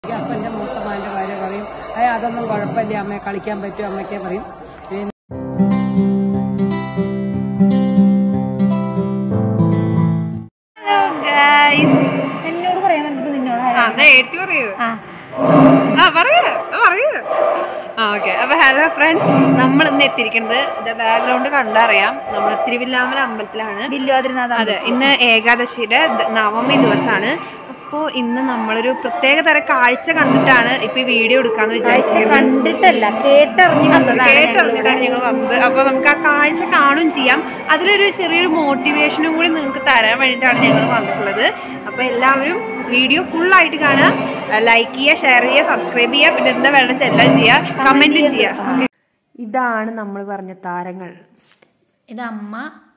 അപ്പം എൻ്റെ മൂത്ത മാൻ്റെ ഭാര്യ പറയും ഏ അതൊന്നും കുഴപ്പമില്ല അമ്മയെ കളിക്കാൻ പറ്റും അമ്മയ്ക്ക് പറയും പിന്നെ ഹലോ ഗൈസ് എന്നോട് പറയാൻ പറ്റുന്നത് നിന്നോട് ആ എന്നാ എടുത്തു പറയൂ ആ ആ പറയൂ ആ, പറയൂ ആ ഓക്കെ അപ്പൊ ഹലോ ഫ്രണ്ട്സ് നമ്മൾ ഇന്ന് എത്തിയിരിക്കുന്നത് ഇത് ബാക്ക്ഗ്രൗണ്ട് കണ്ടറിയാം നമ്മൾ തിരുവില്ലാമല അമ്പലത്തിലാണ് ബില്ലുവാതിരുന്നാഥ അതെ ഇന്ന് ഏകാദശിയുടെ ദ- നവമി ദിവസമാണ് അപ്പോൾ ഇന്ന് നമ്മളൊരു പ്രത്യേക തരം കാഴ്ച കണ്ടിട്ടാണ് ഇപ്പൊ ഈ വീഡിയോ എടുക്കാന്ന് വിചാരിച്ചിരിക്കുന്നത് കണ്ടിട്ടല്ല കേട്ടറിഞ്ഞു വന്നതാണ് കേട്ടറിഞ്ഞിട്ടാണ് ഞങ്ങൾ വന്നത് അപ്പോൾ നമുക്ക് ആ കാഴ്ച കാണുകയും ചെയ്യാം അതിലൊരു ചെറിയൊരു മോട്ടിവേഷനും കൂടി നിങ്ങൾക്ക് തരാൻ വേണ്ടിയിട്ടാണ് ഞങ്ങൾ വന്നിട്ടുള്ളത് അപ്പോൾ എല്ലാവരും വീഡിയോ ഫുള്ളായിട്ട് കാണുക ലൈക്ക് ചെയ്യുക ഷെയർ ചെയ്യുക സബ്സ്ക്രൈബ് ചെയ്യുക പിന്നെ എന്താ വേണം എല്ലാം ചെയ്യുക കമൻറ്റും ചെയ്യുക ഇതാണ് നമ്മൾ പറഞ്ഞ താരങ്ങൾ ഇത് അമ്മ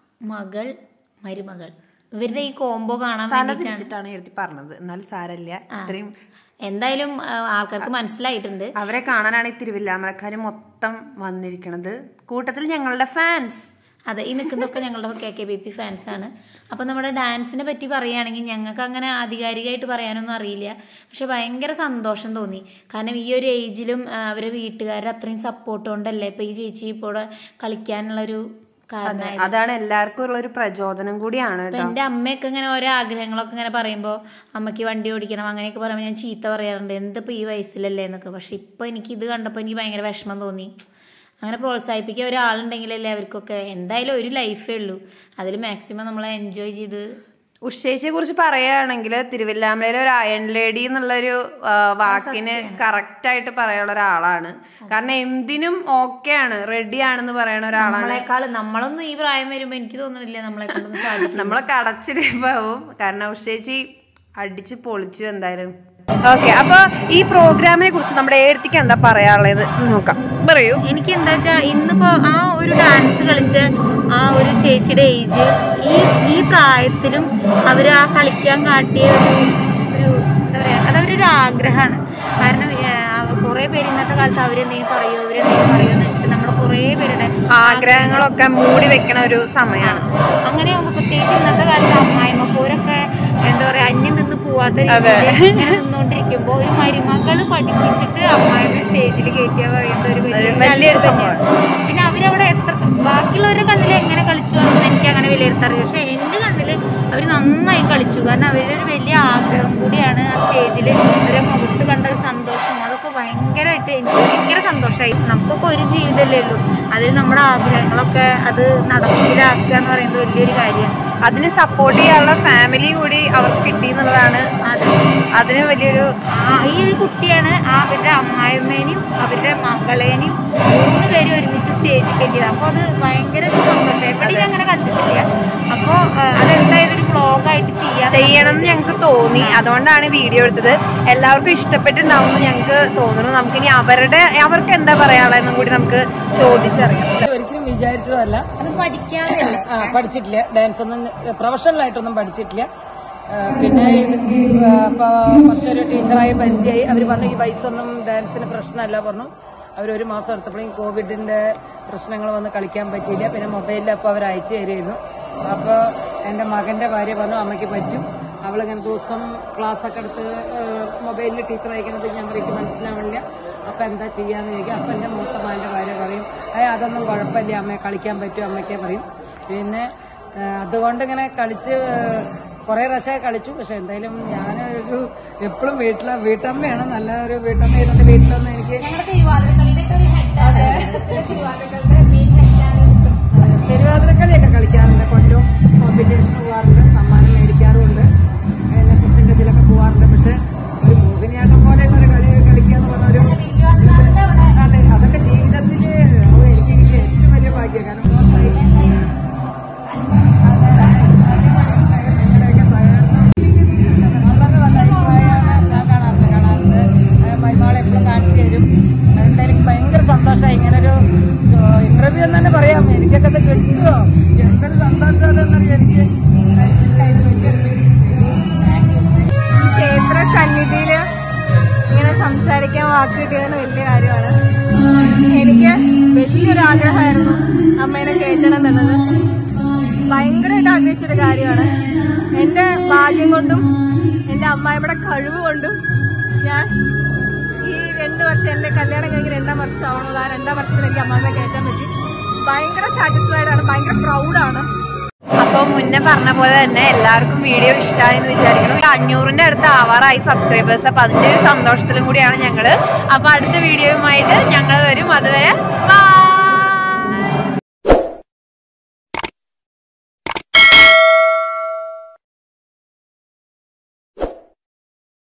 മകൾ മരുമകൾ ഇവരുടെ ഈ കോംബോ കാണാൻ തല വേണ്ടിയിട്ടാണ് തിരിച്ചിട്ടാണ് എഴുതി പറഞ്ഞത് എന്നാലും സാരമില്ല ഇത്രയും എന്തായാലും ആ, ആൾക്കാർക്ക് മനസ്സിലായിട്ടുണ്ട് അവരെ കാണാനാണ് ഈ തിരുവില്ലാമലക്കാർ മൊത്തം വന്നിരിക്കുന്നത് കൂട്ടത്തിൽ ഞങ്ങളുടെ ഫാൻസ് അതെ ഈ നിൽക്കുന്നതൊക്കെ ഞങ്ങളുടെ K K B P fans ആണ് അപ്പം നമ്മുടെ ഡാൻസിനെ പറ്റി പറയുകയാണെങ്കിൽ ഞങ്ങൾക്ക് അങ്ങനെ ആധികാരികമായിട്ട് പറയാനൊന്നും അറിയില്ല പക്ഷെ ഭയങ്കര സന്തോഷം തോന്നി കാരണം ഈ ഒരു ഏജിലും ആ, അവരെ വീട്ടുകാരുടെ അത്രയും സപ്പോർട്ട് കൊണ്ടല്ലേ ഇപ്പം ഈ ചേച്ചി ഇപ്പോൾ ഇവിടെ കളിക്കാനുള്ളൊരു കാരണമായത് അതാണ് എല്ലാവർക്കും ഉള്ള ഒരു പ്രചോദനം കൂടിയാണ് അപ്പൊ കേട്ടോ എന്റെ അമ്മയൊക്കെ ഇങ്ങനെ ഓരോ ആഗ്രഹങ്ങളൊക്കെ ഇങ്ങനെ പറയുമ്പോൾ അമ്മയ്ക്ക് വണ്ടി ഓടിക്കണം അങ്ങനെയൊക്കെ പറയുമ്പോൾ ഞാൻ ചീത്ത പറയാറുണ്ട് എന്തിപ്പോ ഈ വയസ്സിലല്ലേ എന്നൊക്കെ പക്ഷെ ഇപ്പൊ എനിക്ക് ഇത് കണ്ടപ്പോൾ എനിക്ക് ഭയങ്കര വിഷമം തോന്നി അങ്ങനെ പ്രോത്സാഹിപ്പിക്കാൻ ഒരാളുണ്ടെങ്കിലല്ലേ അവർക്കൊക്കെ എന്തായാലും ഒരു ലൈഫേ ഉള്ളൂ അതിൽ മാക്സിമം നമ്മൾ എൻജോയ് ചെയ്ത് ഉഷേച്ചിയെ കുറിച്ച് പറയുകയാണെങ്കിൽ തിരുവില്ലാമലയിലെ ഒരു അയൺ ലേഡി എന്നുള്ളൊരു ആ, വാക്കിന് കറക്റ്റ് ആയിട്ട് പറയാനുള്ള ഒരാളാണ് കാരണം എന്തിനും ഓക്കെ ആണ് റെഡി ആണെന്ന് പറയുന്ന ഒരാളാണ് നമ്മളെക്കാൾ നമ്മളൊന്നും ഈ പ്രായം വരുമ്പോൾ എനിക്ക് തോന്നുന്നില്ല നമ്മളെ കൊണ്ടൊന്നും സാധിക്കും നമ്മളെ കടച്ചിരിപ്പാവും കാരണം ഉഷേച്ചി അടിച്ച് പൊളിച്ചു എന്തായാലും ഓക്കെ അപ്പൊ ഈ പ്രോഗ്രാമിനെ കുറിച്ച് നമ്മുടെ ഏടത്തിക്ക് എന്താ പറയാനുള്ളത് നോക്കാം പറയൂ എനിക്ക് എന്താ വെച്ചാൽ ഇന്നിപ്പോ ആ ഒരു ഡാൻസ് കളിച്ച ആ ഒരു ചേച്ചിയുടെ ഏജ് ഈ ഈ പ്രായത്തിലും അവർ ആ കളിക്കാൻ കാട്ടിയ ഒരു ഒരു എന്താ പറയാ അതവരൊരു ആഗ്രഹമാണ് കാരണം കുറേ പേര് ഇന്നത്തെ കാലത്ത് അവരെന്തെങ്കിലും പറയോ ഇവരെന്തെങ്കിലും പറയോ എന്ന് വെച്ചിട്ട് നമ്മൾ കുറേ പേരുടെ ആഗ്രഹങ്ങളൊക്കെ മൂടി വെക്കണ ഒരു സമയമാണ് അങ്ങനെ ആകുമ്പോൾ പ്രത്യേകിച്ച് ഇന്നത്തെ കാലത്ത് അമ്മായിമ്മപ്പോരൊക്കെ എന്താ പറയാ അന്യം നിന്ന് പോവാത്ത രീതിയിൽ ഇങ്ങനെ നിന്നുകൊണ്ടിരിക്കുമ്പോൾ ഒരു മരുമകള് പഠിപ്പിച്ചിട്ട് അമ്മായിമ്മ സ്റ്റേജിൽ കയറ്റിയാ പറയുന്നത് ഒരു വലിയ വലിയൊരു കാര്യം തന്നെയാണ്. പിന്നെ അവരവിടെ എത്ര ബാക്കിയുള്ളവരുടെ കണ്ണിൽ എങ്ങനെ കളിച്ചു എന്ന് എനിക്ക് അങ്ങനെ വിലയിരുത്താറില്ല പക്ഷെ എൻ്റെ കണ്ണിൽ അവർ നന്നായി കളിച്ചു കാരണം അവരുടെ ഒരു വലിയ ആഗ്രഹം കൂടിയാണ് ആ സ്റ്റേജിൽ അവരെ മുഖത്ത് കണ്ട ഒരു സന്തോഷം അതൊക്കെ ഭയങ്കരമായിട്ട് എനിക്ക് ഭയങ്കര സന്തോഷമായി നമുക്കൊക്കെ ഒരു ജീവിതമല്ലേ ഉള്ളൂ അതിൽ നമ്മുടെ ആഗ്രഹങ്ങളൊക്കെ അത് നടപ്പിലാക്കുക എന്ന് പറയുന്നത് വലിയൊരു കാര്യമാണ് അതിന് സപ്പോർട്ട് ചെയ്യാനുള്ള ഫാമിലി കൂടി അവർക്ക് കിട്ടി എന്നുള്ളതാണ് അതെ അതിന് വലിയൊരു ആ ഈ ഒരു കുട്ടിയാണ് ആ അവരുടെ അമ്മായിമ്മേനെയും അവരുടെ മകളേനെയും മൂന്ന് പേരും ഒരുമിച്ച് സ്റ്റേജിൽ കയറ്റിയത് അപ്പോൾ അത് ഭയങ്കര ഒരു സന്തോഷം എവിടെയും അങ്ങനെ കണ്ടിട്ടില്ല അപ്പോൾ അതെന്തായാലും ഒരു വ്ളോഗായിട്ട് ചെയ്യാം ചെയ്യണം എന്ന് ഞങ്ങൾക്ക് തോന്നി അതുകൊണ്ടാണ് വീഡിയോ എടുത്തത് എല്ലാവർക്കും ഇഷ്ടപ്പെട്ടിട്ടുണ്ടാവും എന്ന് ഞങ്ങൾക്ക് തോന്നുന്നു നമുക്കിനി അവരുടെ അവർക്ക് എന്താ പറയാനുള്ളതെന്നും കൂടി നമുക്ക് ചോദിച്ചറിയാം ഒരിക്കലും വിചാരിച്ചതല്ല അത് പഠിക്കാതെ ആ പഠിച്ചിട്ടില്ല ഡാൻസ് ഒന്നും പ്രൊഫഷണൽ ആയിട്ടൊന്നും പഠിച്ചിട്ടില്ല ആ, പിന്നെ ഇത് ആ, ഇപ്പൊ കുറച്ചൊരു ടീച്ചറായി പരിചയമായി അവർ പറഞ്ഞു ഈ വയസ്സൊന്നും ഡാൻസിന് പ്രശ്നമല്ല പറഞ്ഞു അവർ ഒരു മാസം എടുത്തപ്പോഴും കോവിഡിന്റെ പ്രശ്നങ്ങൾ വന്ന് കളിക്കാൻ പറ്റിയില്ല പിന്നെ മൊബൈലിൽ അപ്പോൾ അവർ അയച്ചു തരുമായിരുന്നു അപ്പോൾ എൻ്റെ മകന്റെ ഭാര്യ പറഞ്ഞു അമ്മയ്ക്ക് പറ്റും അവളിങ്ങനെ ദിവസം ക്ലാസ് ഒക്കെ എടുത്ത് മൊബൈലിൽ ടീച്ചർ അയക്കുന്നത് ഞാൻ എനിക്ക് മനസ്സിലാവണില്ല അപ്പൊ എന്താ ചെയ്യാന്ന് ചോദിക്കും അപ്പൊ എൻ്റെ മൂത്ത മാൻ്റെ ഭാര്യ പറയും ഏ അതൊന്നും കുഴപ്പമില്ല അമ്മയെ കളിക്കാൻ പറ്റും അമ്മയ്ക്ക് പറയും പിന്നെ ആ, അതുകൊണ്ട് ഇങ്ങനെ കളിച്ച് കുറെ പ്രാവശ്യം കളിച്ചു പക്ഷെ എന്തായാലും ഞാൻ ഒരു എപ്പോഴും വീട്ടിലെ വീട്ടമ്മയാണ് നല്ല ഒരു വീട്ടമ്മ ഇരുന്ന് വീട്ടിലൊന്നും എനിക്ക് തിരുവാതിരക്കളിയൊക്കെ കളിക്കാറുണ്ട് കൊണ്ടും കോമ്പറ്റീഷന് പോകാറുണ്ട് സമ്മാനം മേടിക്കാറുമുണ്ട് എൻ എസ് എസിന്റെ ഇതിലൊക്കെ പോകാറുണ്ട് പക്ഷെ ഒരു മോഹിനിയാട്ടം പോലെയുള്ള ഒരു കളി കളിക്കുക എന്ന് പറഞ്ഞ ഒരു അതെ അതൊക്കെ ജീവിതത്തിൽ എനിക്ക് ഏറ്റവും വലിയ ഭാഗ്യം കാരണം നിങ്ങളുടെയൊക്കെ സഹകരണം വളരെ നല്ല അഭിപ്രായമാണ് ഞാൻ കാണാറുണ്ട് കാണാറുണ്ട് മരുമകളെ എപ്പോഴും കാണിച്ചു തരും എന്തായാലും എനിക്ക് ഭയങ്കര സന്തോഷമായി ഇങ്ങനൊരു ഇന്റർവ്യൂ എന്ന് തന്നെ പറയാം എനിക്കൊക്കെ ഇത് കിട്ടുമോ എന്തൊരു സന്തോഷമാണെന്നറിയാം എനിക്ക് ക്ഷേത്ര സന്നിധിയില് ഇങ്ങനെ സംസാരിക്കാൻ വാക്ക് കിട്ടിയത് വലിയ കാര്യമാണ് എനിക്ക് വലിയൊരു ആഗ്രഹമായിരുന്നു അമ്മേനെ കയറ്റണം എന്നത് ഭയങ്കരമായിട്ട് ആഗ്രഹിച്ചൊരു കാര്യമാണ് എൻ്റെ ഭാഗ്യം കൊണ്ടും എൻ്റെ അമ്മായിയുടെ കഴിവ് കൊണ്ടും ഞാൻ വിചാരിച്ചു എന്റെ കല്യാണം കഴിഞ്ഞ് രണ്ടാം വർഷം ആവണത് ആ രണ്ടാം വർഷത്തിൽ എനിക്ക് അമ്മാമ്മ കയറ്റാൻ പറ്റി ഭയങ്കര സാറ്റിസ്ഫൈഡ് ആണ് ഭയങ്കര പ്രൗഡാണ് അപ്പോൾ മുന്നേ പറഞ്ഞ പോലെ തന്നെ എല്ലാവർക്കും വീഡിയോ ഇഷ്ടമായി എന്ന് വിചാരിക്കണം ഒരു അഞ്ഞൂറിന്റെ അടുത്ത് ആവാറായി സബ്സ്ക്രൈബേഴ്സ് അപ്പൊ അതിന്റെ ഒരു സന്തോഷത്തിലും കൂടിയാണ് ഞങ്ങള് അപ്പൊ അടുത്ത വീഡിയോയുമായിട്ട് ഞങ്ങൾ വരും അതുവരെ ബൈ